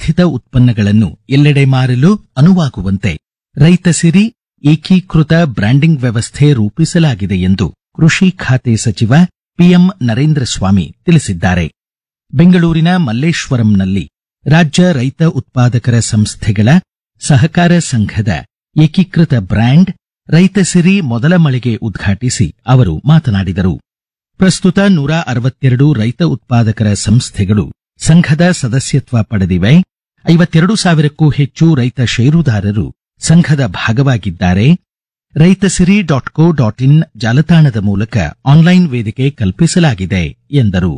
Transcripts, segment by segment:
ಸಂಬಂಧಿತ ಉತ್ಪನ್ನಗಳನ್ನು ಎಲ್ಲೆಡೆ ಮಾರಲು ಅನುವಾಗುವಂತೆ ರೈತ ಸಿರಿ ಏಕೀಕೃತ ಬ್ರ್ಯಾಂಡಿಂಗ್ ವ್ಯವಸ್ಥೆ ರೂಪಿಸಲಾಗಿದೆ ಎಂದು ಕೃಷಿ ಖಾತೆ ಸಚಿವ ಪಿಎಂ ನರೇಂದ್ರ ಸ್ವಾಮಿ ತಿಳಿಸಿದ್ದಾರೆ ಬೆಂಗಳೂರಿನ ಮಲ್ಲೇಶ್ವರಂನಲ್ಲಿ ರಾಜ್ಯ ರೈತ ಉತ್ಪಾದಕರ ಸಂಸ್ಥೆಗಳ ಸಹಕಾರ ಸಂಘದ ಏಕೀಕೃತ ಬ್ರ್ಯಾಂಡ್ ರೈತ ಸಿರಿ ಮೊದಲ ಮಳಿಗೆ ಉದ್ಘಾಟಿಸಿ ಅವರು ಮಾತನಾಡಿದರು ಪ್ರಸ್ತುತ ನೂರ ಅರವತ್ತೆರಡು ರೈತ ಉತ್ಪಾದಕರ ಸಂಸ್ಥೆಗಳು ಸಂಘದ ಸದಸ್ಯತ್ವ ಪಡೆದಿವೆ ಐವತ್ತೆರಡು ಸಾವಿರಕ್ಕೂ ಹೆಚ್ಚು ರೈತ ಷೇರುದಾರರು ಸಂಘದ ಭಾಗವಾಗಿದ್ದಾರೆ ರೈತ ಸಿರಿ ಡಾಟ್ ಕೋ ಡಾಟ್ ಇನ್ ಜಾಲತಾಣದ ಮೂಲಕ ಆನ್ಲೈನ್ ವೇದಿಕೆ ಕಲ್ಪಿಸಲಾಗಿದೆ ಎಂದರು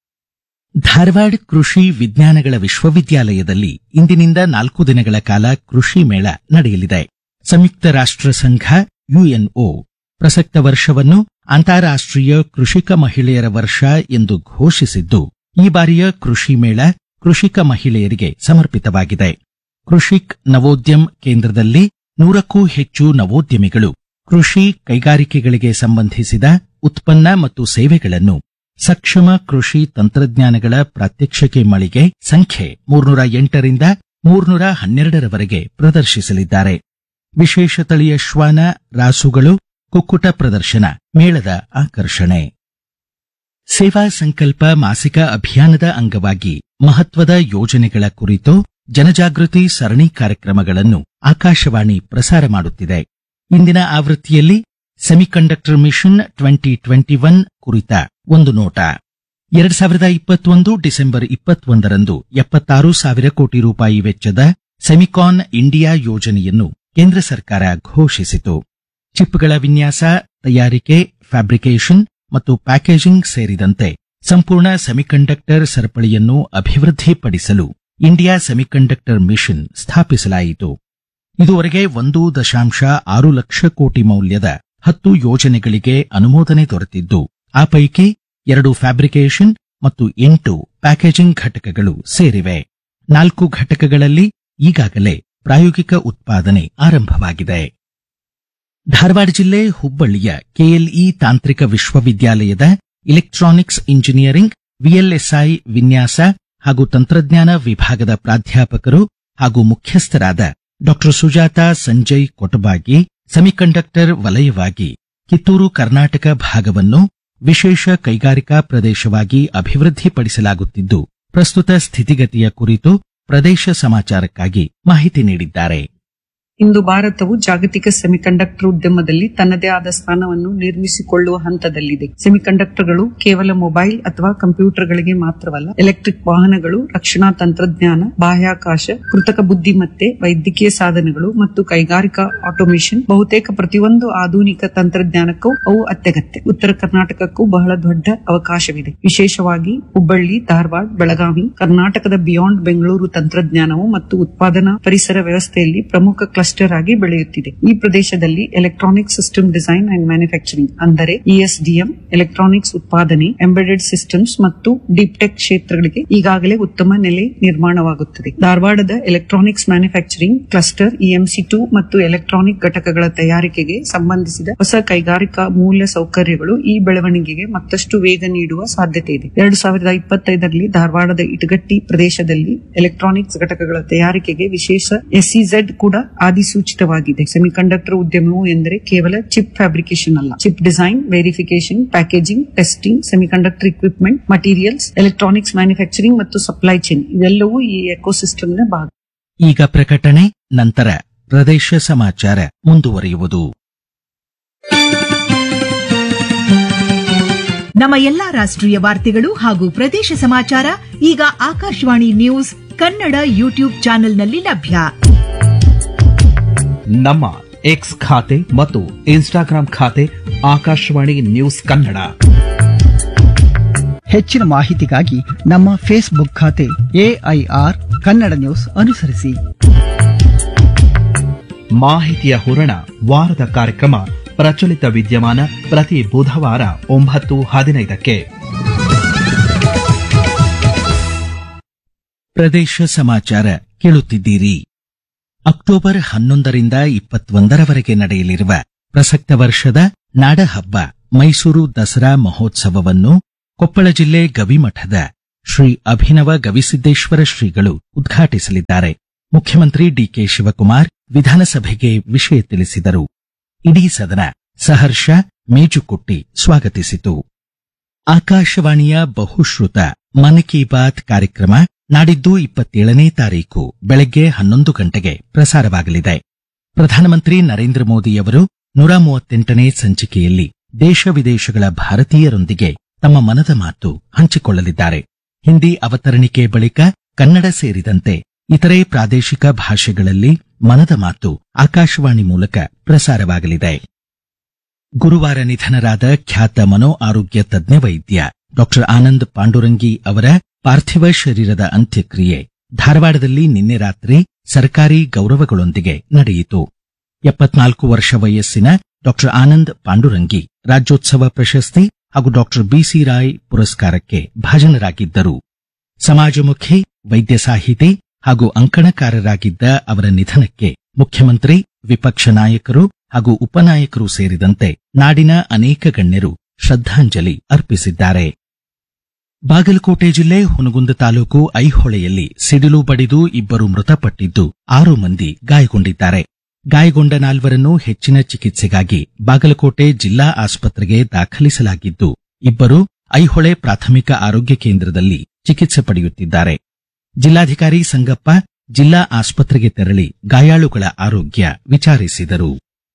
ಧಾರವಾಡ ಕೃಷಿ ವಿಜ್ಞಾನಗಳ ವಿಶ್ವವಿದ್ಯಾಲಯದಲ್ಲಿ ಇಂದಿನಿಂದ ನಾಲ್ಕು ದಿನಗಳ ಕಾಲ ಕೃಷಿ ಮೇಳ ನಡೆಯಲಿದೆ ಸಂಯುಕ್ತ ರಾಷ್ಟ್ರ ಸಂಘ ಯುಎನ್ಒ ಪ್ರಸಕ್ತ ವರ್ಷವನ್ನು ಅಂತಾರಾಷ್ಟ್ರೀಯ ಕೃಷಿಕ ಮಹಿಳೆಯರ ವರ್ಷ ಎಂದು ಘೋಷಿಸಿದ್ದು ಈ ಬಾರಿಯ ಕೃಷಿ ಮೇಳ ಕೃಷಿಕ ಮಹಿಳೆಯರಿಗೆ ಸಮರ್ಪಿತವಾಗಿದೆ ಕೃಷಿಕ್ ನವೋದ್ಯಮ್ ಕೇಂದ್ರದಲ್ಲಿ ನೂರಕ್ಕೂ ಹೆಚ್ಚು ನವೋದ್ಯಮಿಗಳು ಕೃಷಿ ಕೈಗಾರಿಕೆಗಳಿಗೆ ಸಂಬಂಧಿಸಿದ ಉತ್ಪನ್ನ ಮತ್ತು ಸೇವೆಗಳನ್ನು ಸಕ್ಷಮ ಕೃಷಿ ತಂತ್ರಜ್ಞಾನಗಳ ಪ್ರಾತ್ಯಕ್ಷಿಕೆ ಮಳಿಗೆ ಸಂಖ್ಯೆ ಮೂರ್ನೂರ ಎಂಟರಿಂದ ಮೂರ್ನೂರ ಹನ್ನೆರಡರವರೆಗೆ ಪ್ರದರ್ಶಿಸಲಿದ್ದಾರೆ ವಿಶೇಷ ತಳಿಯ ಶ್ವಾನ ರಾಸುಗಳು ಕುಕ್ಕುಟ ಪ್ರದರ್ಶನ ಮೇಳದ ಆಕರ್ಷಣೆ ಸೇವಾ ಸಂಕಲ್ಪ ಮಾಸಿಕ ಅಭಿಯಾನದ ಅಂಗವಾಗಿ ಮಹತ್ವದ ಯೋಜನೆಗಳ ಕುರಿತು ಜನಜಾಗೃತಿ ಸರಣಿ ಕಾರ್ಯಕ್ರಮಗಳನ್ನು ಆಕಾಶವಾಣಿ ಪ್ರಸಾರ ಮಾಡುತ್ತಿದೆ ಇಂದಿನ ಆವೃತ್ತಿಯಲ್ಲಿ semiconductor mission twenty twenty one ಕುರಿತ ಒಂದು ನೋಟ ಎರಡ್ ಸಾವಿರದ ಇಪ್ಪತ್ತೊಂದು ಡಿಸೆಂಬರ್ ಇಪ್ಪತ್ತೊಂದರಂದು ಎಪ್ಪತ್ತಾರು ಸಾವಿರ ಕೋಟಿ ರೂಪಾಯಿ ವೆಚ್ಚದ ಸೆಮಿಕಾನ್ ಇಂಡಿಯಾ ಯೋಜನೆಯನ್ನು ಕೇಂದ್ರ ಸರ್ಕಾರ ಘೋಷಿಸಿತು ಚಿಪ್ಗಳ ವಿನ್ಯಾಸ ತಯಾರಿಕೆ ಫ್ಯಾಬ್ರಿಕೇಷನ್ ಮತ್ತು ಪ್ಯಾಕೇಜಿಂಗ್ ಸೇರಿದಂತೆ ಸಂಪೂರ್ಣ ಸೆಮಿಕಂಡಕ್ಟರ್ ಸರಪಳಿಯನ್ನು ಅಭಿವೃದ್ಧಿಪಡಿಸಲು ಇಂಡಿಯಾ ಸೆಮಿಕಂಡಕ್ಟರ್ ಮಿಷನ್ ಸ್ಥಾಪಿಸಲಾಯಿತು ಇದುವರೆಗೆ ಒಂದು ದಶಾಂಶ ಆರು ಲಕ್ಷ ಕೋಟಿ ಮೌಲ್ಯದ ಹತ್ತು ಯೋಜನೆಗಳಿಗೆ ಅನುಮೋದನೆ ದೊರೆತಿದ್ದು ಆ ಪೈಕಿ ಎರಡು ಫ್ಯಾಬ್ರಿಕೇಷನ್ ಮತ್ತು ಎಂಟು ಪ್ಯಾಕೇಜಿಂಗ್ ಘಟಕಗಳು ಸೇರಿವೆ ನಾಲ್ಕು ಘಟಕಗಳಲ್ಲಿ ಈಗಾಗಲೇ ಪ್ರಾಯೋಗಿಕ ಉತ್ಪಾದನೆ ಆರಂಭವಾಗಿದೆ ಧಾರವಾಡ ಜಿಲ್ಲೆ ಹುಬ್ಬಳ್ಳಿಯ ಕೆಎಲ್ಇ ತಾಂತ್ರಿಕ ವಿಶ್ವವಿದ್ಯಾಲಯದ ಇಲೆಕ್ಟ್ರಾನಿಕ್ಸ್ ಇಂಜಿನಿಯರಿಂಗ್ ವಿಎಲ್ಎಸ್ಐ ವಿನ್ಯಾಸ ಹಾಗೂ ತಂತ್ರಜ್ಞಾನ ವಿಭಾಗದ ಪ್ರಾಧ್ಯಾಪಕರು ಹಾಗೂ ಮುಖ್ಯಸ್ಥರಾದ ಡಾ ಸುಜಾತ ಸಂಜಯ್ ಕೊಟಬಾಗಿ ಸೆಮಿಕಂಡಕ್ಟರ್ ವಲಯವಾಗಿ ಕಿತ್ತೂರು ಕರ್ನಾಟಕ ಭಾಗವನ್ನು ವಿಶೇಷ ಕೈಗಾರಿಕಾ ಪ್ರದೇಶವಾಗಿ ಅಭಿವೃದ್ಧಿಪಡಿಸಲಾಗುತ್ತಿದ್ದು ಪ್ರಸ್ತುತ ಸ್ಥಿತಿಗತಿಯ ಕುರಿತು ಪ್ರದೇಶ ಸಮಾಚಾರಕ್ಕಾಗಿ ಮಾಹಿತಿ ನೀಡಿದ್ದಾರೆ ಇಂದು ಭಾರತವು ಜಾಗತಿಕ ಸೆಮಿಕಂಡಕ್ಟರ್ ಉದ್ಯಮದಲ್ಲಿ ತನ್ನದೇ ಆದ ಸ್ಥಾನವನ್ನು ನಿರ್ಮಿಸಿಕೊಳ್ಳುವ ಹಂತದಲ್ಲಿದೆ ಸೆಮಿಕಂಡಕ್ಟರ್ಗಳು ಕೇವಲ ಮೊಬೈಲ್ ಅಥವಾ ಕಂಪ್ಯೂಟರ್ಗಳಿಗೆ ಮಾತ್ರವಲ್ಲ ಎಲೆಕ್ಟ್ರಿಕ್ ವಾಹನಗಳು ರಕ್ಷಣಾ ತಂತ್ರಜ್ಞಾನ ಬಾಹ್ಯಾಕಾಶ ಕೃತಕ ಬುದ್ಧಿಮತ್ತೆ ವೈದ್ಯಕೀಯ ಸಾಧನಗಳು ಮತ್ತು ಕೈಗಾರಿಕಾ ಆಟೋಮೇಷನ್ ಬಹುತೇಕ ಪ್ರತಿಯೊಂದು ಆಧುನಿಕ ತಂತ್ರಜ್ಞಾನಕ್ಕೂ ಅವು ಅತ್ಯಗತ್ಯ ಉತ್ತರ ಕರ್ನಾಟಕಕ್ಕೂ ಬಹಳ ದೊಡ್ಡ ಅವಕಾಶವಿದೆ ವಿಶೇಷವಾಗಿ ಹುಬ್ಬಳ್ಳಿ ಧಾರವಾಡ ಬೆಳಗಾವಿ ಕರ್ನಾಟಕದ ಬಿಯಾಂಡ್ ಬೆಂಗಳೂರು ತಂತ್ರಜ್ಞಾನವು ಮತ್ತು ಉತ್ಪಾದನಾ ಪರಿಸರ ವ್ಯವಸ್ಥೆಯಲ್ಲಿ ಪ್ರಮುಖ ಕ್ಲಸ್ಟರ್ ಆಗಿ ಬೆಳೆಯುತ್ತಿದೆ ಈ ಪ್ರದೇಶದಲ್ಲಿ electronic system design and manufacturing ಅಂದರೆ ಇಎಸ್ಡಿಎಂ ಎಲೆಕ್ಟ್ರಾನಿಕ್ಸ್ ಉತ್ಪಾದನೆ ಎಂಬೆಡೆಡ್ ಸಿಸ್ಟಮ್ಸ್ ಮತ್ತು ಡೀಪ್ ಟೆಕ್ ಕ್ಷೇತ್ರಗಳಿಗೆ ಈಗಾಗಲೇ ಉತ್ತಮ ನೆಲೆ ನಿರ್ಮಾಣವಾಗುತ್ತದೆ ಧಾರವಾಡದ electronics manufacturing cluster EMC two ಮತ್ತು ಎಲೆಕ್ಟ್ರಾನಿಕ್ ಘಟಕಗಳ ತಯಾರಿಕೆಗೆ ಸಂಬಂಧಿಸಿದ ಹೊಸ ಕೈಗಾರಿಕಾ ಮೂಲ ಸೌಕರ್ಯಗಳು ಈ ಬೆಳವಣಿಗೆಗೆ ಮತ್ತಷ್ಟು ವೇಗ ನೀಡುವ ಸಾಧ್ಯತೆ ಇದೆ ಎರಡು ಸಾವಿರದ ಇಪ್ಪತ್ತೈದರಲ್ಲಿ ಧಾರವಾಡದ ಇಟಗಟ್ಟಿ ಪ್ರದೇಶದಲ್ಲಿ ಎಲೆಕ್ಟ್ರಾನಿಕ್ಸ್ ಘಟಕಗಳ ತಯಾರಿಕೆಗೆ ವಿಶೇಷ ಎಸ್ಇಝೆಡ್ ಕೂಡ ಅಧಿಸೂಚಿತವಾಗಿದೆ ಸೆಮಿಕಂಡಕ್ಟರ್ ಉದ್ಯಮವು ಎಂದರೆ ಕೇವಲ ಚಿಪ್ ಫ್ಯಾಬ್ರಿಕೇಶನ್ ಅಲ್ಲ chip design verification packaging testing semiconductor equipment materials electronics manufacturing ಮತ್ತು ಸಪ್ಲೈ ಚೈನ್ ಇವೆಲ್ಲವೂ ಈ ಎಕೋಸಿಸ್ಟಮ್ನ ಭಾಗ ಈಗ ಪ್ರಕಟಣೆ ನಂತರ ಪ್ರದೇಶ ಸಮಾಚಾರ ಮುಂದುವರಿಯುವುದು ನಮ್ಮ ಎಲ್ಲಾ ರಾಷ್ಟ್ರೀಯ ವಾರ್ತೆಗಳು ಹಾಗೂ ಪ್ರದೇಶ ಸಮಾಚಾರ ಈಗ ಆಕಾಶವಾಣಿ ನ್ಯೂಸ್ ಕನ್ನಡ ಯೂಟ್ಯೂಬ್ ಚಾನೆಲ್ನಲ್ಲಿ ಲಭ್ಯ ನಮ್ಮ ಎಕ್ಸ್ ಖಾತೆ ಮತ್ತು ಇನ್ಸ್ಟಾಗ್ರಾಂ ಖಾತೆ ಆಕಾಶವಾಣಿ ನ್ಯೂಸ್ ಕನ್ನಡ ಹೆಚ್ಚಿನ ಮಾಹಿತಿಗಾಗಿ ನಮ್ಮ ಫೇಸ್ಬುಕ್ ಖಾತೆ ಎಐಆರ್ ಕನ್ನಡ ನ್ಯೂಸ್ ಅನುಸರಿಸಿ ಮಾಹಿತಿಯ ಹೂರಣ ವಾರದ ಕಾರ್ಯಕ್ರಮ ಪ್ರಚಲಿತ ವಿದ್ಯಮಾನ ಪ್ರತಿ ಬುಧವಾರ ಒಂಬತ್ತು ಹದಿನೈದಕ್ಕೆ ಪ್ರದೇಶ ಸಮಾಚಾರ ಕೇಳುತ್ತಿದ್ದೀರಿ ಅಕ್ಟೋಬರ್ ಹನ್ನೊಂದರಿಂದ ಇಪ್ಪತ್ತೊಂದರವರೆಗೆ ನಡೆಯಲಿರುವ ಪ್ರಸಕ್ತ ವರ್ಷದ ನಾಡಹಬ್ಬ ಮೈಸೂರು ದಸರಾ ಮಹೋತ್ಸವವನ್ನು ಕೊಪ್ಪಳ ಜಿಲ್ಲೆ ಗವಿಮಠದ ಶ್ರೀ ಅಭಿನವ ಗವಿಸಿದ್ದೇಶ್ವರ ಶ್ರೀಗಳು ಉದ್ಘಾಟಿಸಲಿದ್ದಾರೆ ಮುಖ್ಯಮಂತ್ರಿ ಡಿಕೆ ಶಿವಕುಮಾರ್ ವಿಧಾನಸಭೆಗೆ ವಿಷಯ ತಿಳಿಸಿದರು ಇಡೀ ಸದನ ಸಹರ್ಷ ಮೇಜುಕುಟ್ಟಿ ಸ್ವಾಗತಿಸಿತು ಆಕಾಶವಾಣಿಯ ಬಹುಶ್ರುತ ಮನ್ ಕಿ ಬಾತ್ ಕಾರ್ಯಕ್ರಮ ನಾಡಿದ್ದು ಇಪ್ಪತ್ತೇಳನೇ ತಾರೀಕು ಬೆಳಗ್ಗೆ ಹನ್ನೊಂದು ಗಂಟೆಗೆ ಪ್ರಸಾರವಾಗಲಿದೆ ಪ್ರಧಾನಮಂತ್ರಿ ನರೇಂದ್ರ ಮೋದಿಯವರು ನೂರ ಮೂವತ್ತೆಂಟನೇ ಸಂಚಿಕೆಯಲ್ಲಿ ದೇಶ ವಿದೇಶಗಳ ಭಾರತೀಯರೊಂದಿಗೆ ತಮ್ಮ ಮನದ ಮಾತು ಹಂಚಿಕೊಳ್ಳಲಿದ್ದಾರೆ ಹಿಂದಿ ಅವತರಣಿಕೆ ಬಳಿಕ ಕನ್ನಡ ಸೇರಿದಂತೆ ಇತರೆ ಪ್ರಾದೇಶಿಕ ಭಾಷೆಗಳಲ್ಲಿ ಮನದ ಮಾತು ಆಕಾಶವಾಣಿ ಮೂಲಕ ಪ್ರಸಾರವಾಗಲಿದೆ ಗುರುವಾರ ನಿಧನರಾದ ಖ್ಯಾತ ಮನೋ ಆರೋಗ್ಯ ತಜ್ಞ ವೈದ್ಯ ಡಾಕ್ಟರ್ ಆನಂದ್ ಪಾಂಡುರಂಗಿ ಅವರ ಪಾರ್ಥಿವ ಶರೀರದ ಅಂತ್ಯಕ್ರಿಯೆ ಧಾರವಾಡದಲ್ಲಿ ನಿನ್ನೆ ರಾತ್ರಿ ಸರ್ಕಾರಿ ಗೌರವಗಳೊಂದಿಗೆ ನಡೆಯಿತು ಎಪ್ಪತ್ನಾಲ್ಕು ವರ್ಷ ವಯಸ್ಸಿನ ಡಾಕ್ಟರ್ ಆನಂದ್ ಪಾಂಡುರಂಗಿ ರಾಜ್ಯೋತ್ಸವ ಪ್ರಶಸ್ತಿ ಹಾಗೂ ಡಾಕ್ಟರ್ ಬಿಸಿ ರಾಯ್ ಪುರಸ್ಕಾರಕ್ಕೆ ಭಾಜನರಾಗಿದ್ದರು ಸಮಾಜಮುಖಿ ವೈದ್ಯ ಸಾಹಿತಿ ಹಾಗೂ ಅಂಕಣಕಾರರಾಗಿದ್ದ ಅವರ ನಿಧನಕ್ಕೆ ಮುಖ್ಯಮಂತ್ರಿ ವಿಪಕ್ಷ ನಾಯಕರು ಹಾಗೂ ಉಪನಾಯಕರು ಸೇರಿದಂತೆ ನಾಡಿನ ಅನೇಕ ಗಣ್ಯರು ಶ್ರದ್ಧಾಂಜಲಿ ಅರ್ಪಿಸಿದ್ದಾರೆ ಬಾಗಲಕೋಟೆ ಜಿಲ್ಲೆ ಹುನಗುಂದ ತಾಲೂಕು ಐಹೊಳೆಯಲ್ಲಿ ಸಿಡಿಲು ಬಡಿದು ಇಬ್ಬರು ಮೃತಪಟ್ಟಿದ್ದು ಆರು ಮಂದಿ ಗಾಯಗೊಂಡಿದ್ದಾರೆ ಗಾಯಗೊಂಡ ನಾಲ್ವರನ್ನು ಹೆಚ್ಚಿನ ಚಿಕಿತ್ಸೆಗಾಗಿ ಬಾಗಲಕೋಟೆ ಜಿಲ್ಲಾ ಆಸ್ಪತ್ರೆಗೆ ದಾಖಲಿಸಲಾಗಿದ್ದು ಇಬ್ಬರು ಐಹೊಳೆ ಪ್ರಾಥಮಿಕ ಆರೋಗ್ಯ ಕೇಂದ್ರದಲ್ಲಿ ಚಿಕಿತ್ಸೆ ಪಡೆಯುತ್ತಿದ್ದಾರೆ ಜಿಲ್ಲಾಧಿಕಾರಿ ಸಂಗಪ್ಪ ಜಿಲ್ಲಾ ಆಸ್ಪತ್ರೆಗೆ ತೆರಳಿ ಗಾಯಾಳುಗಳ ಆರೋಗ್ಯ ವಿಚಾರಿಸಿದರು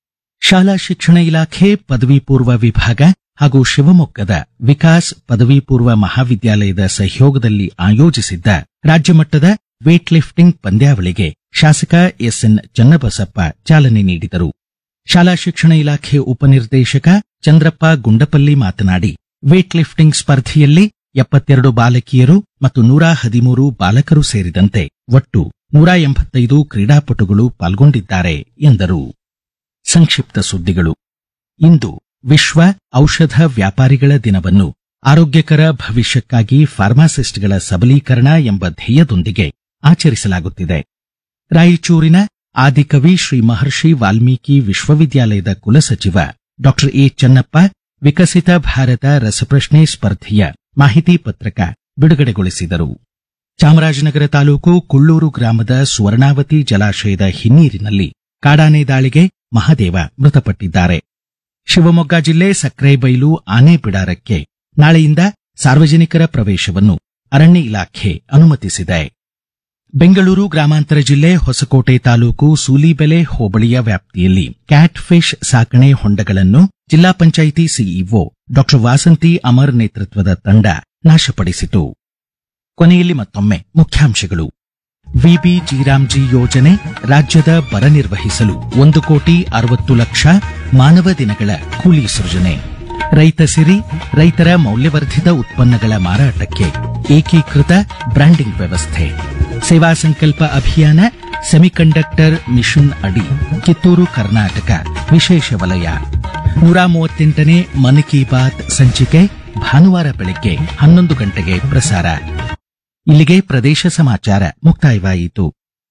ಶಾಲಾ ಶಿಕ್ಷಣ ಇಲಾಖೆ ಪದವಿ ಪೂರ್ವ ವಿಭಾಗ ಹಾಗೂ ಶಿವಮೊಗ್ಗದ ವಿಕಾಸ್ ಪದವಿ ಪೂರ್ವ ಮಹಾವಿದ್ಯಾಲಯದ ಸಹಯೋಗದಲ್ಲಿ ಆಯೋಜಿಸಿದ್ದ ರಾಜ್ಯಮಟ್ಟದ ವೇಟ್ ಲಿಫ್ಟಿಂಗ್ ಪಂದ್ಯಾವಳಿಗೆ ಶಾಸಕ ಎಸ್ಎನ್ ಚನ್ನಬಸಪ್ಪ ಚಾಲನೆ ನೀಡಿದರು ಶಾಲಾ ಶಿಕ್ಷಣ ಇಲಾಖೆ ಉಪನಿರ್ದೇಶಕ ಚಂದ್ರಪ್ಪ ಗುಂಡಪಲ್ಲಿ ಮಾತನಾಡಿ ವೇಟ್ ಲಿಫ್ಟಿಂಗ್ ಸ್ಪರ್ಧೆಯಲ್ಲಿ ಎಪ್ಪತ್ತೆರಡು ಬಾಲಕಿಯರು ಮತ್ತು ನೂರ ಹದಿಮೂರು ಬಾಲಕರು ಸೇರಿದಂತೆ ಒಟ್ಟು ನೂರ ಎಂಬತ್ತೈದು ಕ್ರೀಡಾಪಟುಗಳು ಪಾಲ್ಗೊಂಡಿದ್ದಾರೆ ಎಂದರು ಸಂಕ್ಷಿಪ್ತ ಸುದ್ದಿಗಳು ಇಂದು ವಿಶ್ವ ಔಷಧ ವ್ಯಾಪಾರಿಗಳ ದಿನವನ್ನು ಆರೋಗ್ಯಕರ ಭವಿಷ್ಯಕ್ಕಾಗಿ ಫಾರ್ಮಾಸಿಸ್ಟ್ಗಳ ಸಬಲೀಕರಣ ಎಂಬ ಧ್ಯೇಯದೊಂದಿಗೆ ಆಚರಿಸಲಾಗುತ್ತಿದೆ ರಾಯಚೂರಿನ ಆದಿಕವಿ ಶ್ರೀ ಮಹರ್ಷಿ ವಾಲ್ಮೀಕಿ ವಿಶ್ವವಿದ್ಯಾಲಯದ ಕುಲಸಚಿವ ಡಾ ಎ ಚೆನ್ನಪ್ಪ ವಿಕಸಿತ ಭಾರತ ರಸಪ್ರಶ್ನೆ ಸ್ಪರ್ಧೆಯ ಮಾಹಿತಿ ಪತ್ರಕ ಬಿಡುಗಡೆಗೊಳಿಸಿದರು ಚಾಮರಾಜನಗರ ತಾಲೂಕು ಕುಳ್ಳೂರು ಗ್ರಾಮದ ಸುವರ್ಣಾವತಿ ಜಲಾಶಯದ ಹಿನ್ನೀರಿನಲ್ಲಿ ಕಾಡಾನೆ ದಾಳಿಗೆ ಮಹಾದೇವ ಮೃತಪಟ್ಟಿದ್ದಾರೆ ಶಿವಮೊಗ್ಗ ಜಿಲ್ಲೆ ಸಕ್ರೆಬೈಲು ಆನೆ ಬಿಡಾರಕ್ಕೆ ನಾಳೆಯಿಂದ ಸಾರ್ವಜನಿಕರ ಪ್ರವೇಶವನ್ನು ಅರಣ್ಯ ಇಲಾಖೆ ಅನುಮತಿಸಿದೆ ಬೆಂಗಳೂರು ಗ್ರಾಮಾಂತರ ಜಿಲ್ಲೆ ಹೊಸಕೋಟೆ ತಾಲೂಕು ಸೂಲಿಬೆಲೆ ಹೋಬಳಿಯ ವ್ಯಾಪ್ತಿಯಲ್ಲಿ ಕ್ಯಾಟ್ ಫಿಶ್ ಸಾಕಣೆ ಹೊಂಡಗಳನ್ನು ಜಿಲ್ಲಾ ಪಂಚಾಯಿತಿ ಸಿಇಒ ಡಾ ವಾಸಂತಿ ಅಮರ್ ನೇತೃತ್ವದ ತಂಡ ನಾಶಪಡಿಸಿತು ಕೊನೆಯಲ್ಲಿ ಮತ್ತೊಮ್ಮೆ ಮುಖ್ಯಾಂಶಗಳು ವಿಬಿ ಜೀರಾಮ್ಜಿ ಯೋಜನೆ ರಾಜ್ಯದ ಬರ ನಿರ್ವಹಿಸಲು ಒಂದು ಕೋಟಿ ಅರವತ್ತು ಲಕ್ಷ ಮಾನವ ದಿನಗಳ ಕೂಲಿ ಸೃಜನೆ ರೈತ ಸಿರಿ ರೈತರ ಮೌಲ್ಯವರ್ಧಿತ ಉತ್ಪನ್ನಗಳ ಮಾರಾಟಕ್ಕೆ ಏಕೀಕೃತ ಬ್ರ್ಯಾಂಡಿಂಗ್ ವ್ಯವಸ್ಥೆ ಸೇವಾ ಸಂಕಲ್ಪ ಅಭಿಯಾನ ಸೆಮಿಕಂಡಕ್ಟರ್ ಮಿಷನ್ ಅಡಿ ಕಿತ್ತೂರು ಕರ್ನಾಟಕ ವಿಶೇಷ ವಲಯ ನೂರ ಮೂವತ್ತೆಂಟನೇ ಮನ್ ಕಿ ಬಾತ್ ಸಂಚಿಕೆ ಭಾನುವಾರ ಬೆಳಗ್ಗೆ ಹನ್ನೊಂದು ಗಂಟೆಗೆ ಪ್ರಸಾರ ಇಲ್ಲಿಗೆ ಪ್ರದೇಶ ಸಮಾಚಾರ ಮುಕ್ತಾಯವಾಯಿತು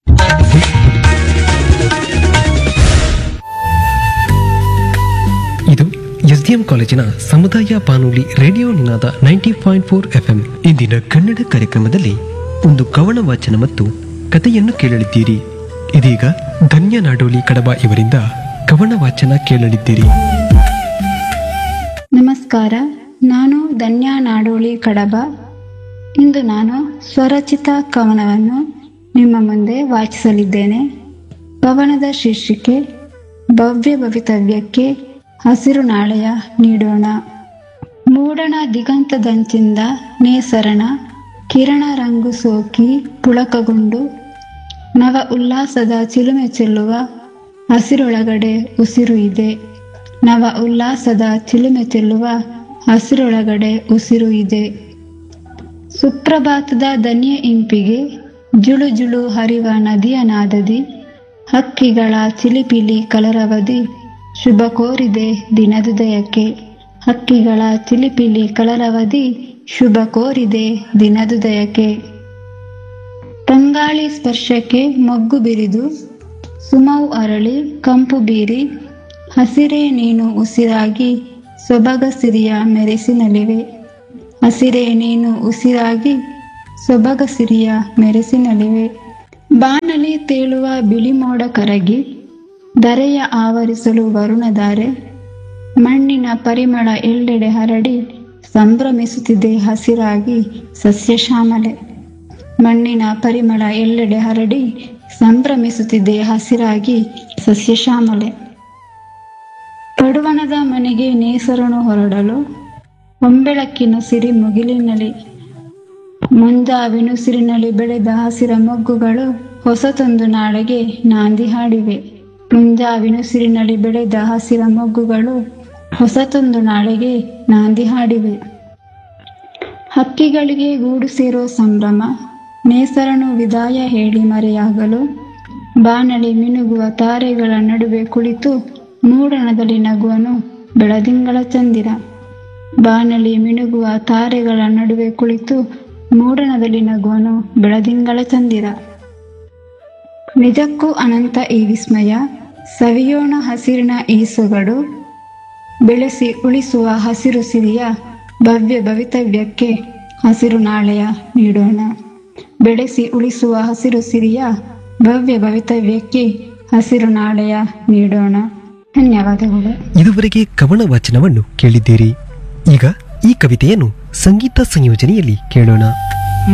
ಇದು ಎಸ್ಡಿಎಂ ಕಾಲೇಜಿನ ಸಮುದಾಯ ಬಾನುಲಿ radio Ninada ninety point four FM ಇಂದಿನ ಕನ್ನಡ ಕಾರ್ಯಕ್ರಮದಲ್ಲಿ ಒಂದು ಕವನ ವಾಚನ ಮತ್ತು ಕಥೆಯನ್ನು ಕೇಳಲಿದ್ದೀರಿ ಇದೀಗ ಧನ್ಯ ನಾಡೋಲಿ ಕಡಬ ಇವರಿಂದ ಕವನ ವಾಚನ ಕೇಳಲಿದ್ದೀರಿ ನಮಸ್ಕಾರ ನಾನು ಧನ್ಯ ನಾಡೋಳಿ ಕಡಬ ಇಂದು ನಾನು ಸ್ವರಚಿತ ಕವನವನ್ನು ನಿಮ್ಮ ಮುಂದೆ ವಾಚಿಸಲಿದ್ದೇನೆ ಕವನದ ಶೀರ್ಷಿಕೆ ಭವ್ಯ ಭವಿತವ್ಯಕ್ಕೆ ಹಸಿರು ನಾಳೆಯ ನೀಡೋಣ ಮೂಡಣ ದಿಗಂತದಂಚಿಂದ ನೇಸರಣ ಕಿರಣ ರಂಗು ಸೋಕಿ ಪುಳಕಗೊಂಡು ನವ ಉಲ್ಲಾಸದ ಚಿಲುಮೆ ಚೆಲ್ಲುವ ಹಸಿರೊಳಗಡೆ ಉಸಿರು ಇದೆ ನವ ಉಲ್ಲಾಸದ ಚಿಲುಮೆ ಚೆಲ್ಲುವ ಹಸಿರೊಳಗಡೆ ಉಸಿರು ಇದೆ ಸುಪ್ರಭಾತದ ದನಿಯ ಇಂಪಿಗೆ ಜುಳು ಜುಳು ಹರಿವ ನದಿಯ ನಾದದಿ ಹಕ್ಕಿಗಳ ಚಿಲಿಪಿಲಿ ಕಲರವದಿ ಶುಭ ಕೋರಿದೆ ದಿನದುದಯಕ್ಕೆ ಹಕ್ಕಿಗಳ ಚಿಲಿಪಿಲಿ ಕಲರವದಿ ಶುಭ ಕೋರಿದೆ ದಿನದುದಯಕ್ಕೆ ತಂಗಾಳಿ ಸ್ಪರ್ಶಕ್ಕೆ ಮೊಗ್ಗು ಬಿರಿದು ಸುಮವು ಅರಳಿ ಕಂಪು ಬೀರಿ ಹಸಿರೇ ನೀನು ಉಸಿರಾಗಿ ಸೊಬಗ ಸಿರಿಯ ಮೆರೆಸಿನಲಿವೆ ಹಸಿರೇ ನೀನು ಉಸಿರಾಗಿ ಸೊಬಗಸಿರಿಯ ಮೆರೆಸಿನಲಿವೆ ಬಾನಲಿ ತೇಳುವ ಬಿಳಿ ಮೋಡ ಕರಗಿ ಧರೆಯ ಆವರಿಸಲು ವರುಣಧಾರೆ ಮಣ್ಣಿನ ಪರಿಮಳ ಎಲ್ಲೆಡೆ ಹರಡಿ ಸಂಭ್ರಮಿಸುತ್ತಿದೆ ಹಸಿರಾಗಿ ಸಸ್ಯಶ್ಯಾಮಲೆ ಮಣ್ಣಿನ ಪರಿಮಳ ಎಲ್ಲೆಡೆ ಹರಡಿ ಸಂಭ್ರಮಿಸುತ್ತಿದೆ ಹಸಿರಾಗಿ ಸಸ್ಯಶ್ಯಾಮಲೆ ಪಡುವಣದ ಮನೆಗೆ ನೇಸರನು ಹೊರಡಲು ಒಂಬೆಳಕಿನ ಸಿರಿ ಮುಗಿಲಿನಲ್ಲಿ ಮುಂಜಾವಿನುಸಿರಿನಲ್ಲಿ ಬೆಳೆದ ಹಸಿರ ಮೊಗ್ಗುಗಳು ಹೊಸತೊಂದು ನಾಳೆಗೆ ನಾಂದಿ ಹಾಡಿವೆ ಮುಂಜಾವಿನುಸಿರಿನಲ್ಲಿ ಬೆಳೆದ ಹಸಿರ ಮೊಗ್ಗುಗಳು ಹೊಸತೊಂದು ನಾಳೆಗೆ ನಾಂದಿ ಹಾಡಿವೆ ಹಕ್ಕಿಗಳಿಗೆ ಗೂಡು ಸೇರೋ ಸಂಭ್ರಮ ನೇಸರನು ವಿದಾಯ ಹೇಳಿ ಮರೆಯಾಗಲು ಬಾನಲಿ ಮಿನುಗುವ ತಾರೆಗಳ ನಡುವೆ ಕುಳಿತು ಮೂಡಣದಲ್ಲಿ ನಗುವನು ಬೆಳದಿಂಗಳ ಚಂದಿರ ಬಾನಲಿ ಮಿನುಗುವ ತಾರೆಗಳ ನಡುವೆ ಕುಳಿತು ಮೂಡಣದಲ್ಲಿ ನಗುವನು ಬೆಳದಿಂಗಳ ಚಂದಿರ ನಿಜಕ್ಕೂ ಅನಂತ ಈ ವಿಸ್ಮಯ ಸವಿಯೋಣ ಹಸಿರಿನ ಈ ಸೊಗಡು ಬೆಳೆಸಿ ಉಳಿಸುವ ಹಸಿರು ಸಿರಿಯ ಭವ್ಯ ಭವಿತವ್ಯಕ್ಕೆ ಹಸಿರು ನಾಳೆಯ ನೀಡೋಣ ಬೆಳೆಸಿ ಉಳಿಸುವ ಹಸಿರು ಸಿರಿಯ ಭವ್ಯ ಭವಿತವ್ಯಕ್ಕೆ ಹಸಿರು ನಾಳೆಯ ನೀಡೋಣ ಧನ್ಯವಾದಗಳು ಇದುವರೆಗೆ ಕವನ ವಾಚನವನ್ನು ಕೇಳಿದ್ದೀರಿ ಈಗ ಈ ಕವಿತೆಯನ್ನು ಸಂಗೀತ ಸಂಯೋಜನೆಯಲ್ಲಿ ಕೇಳೋಣ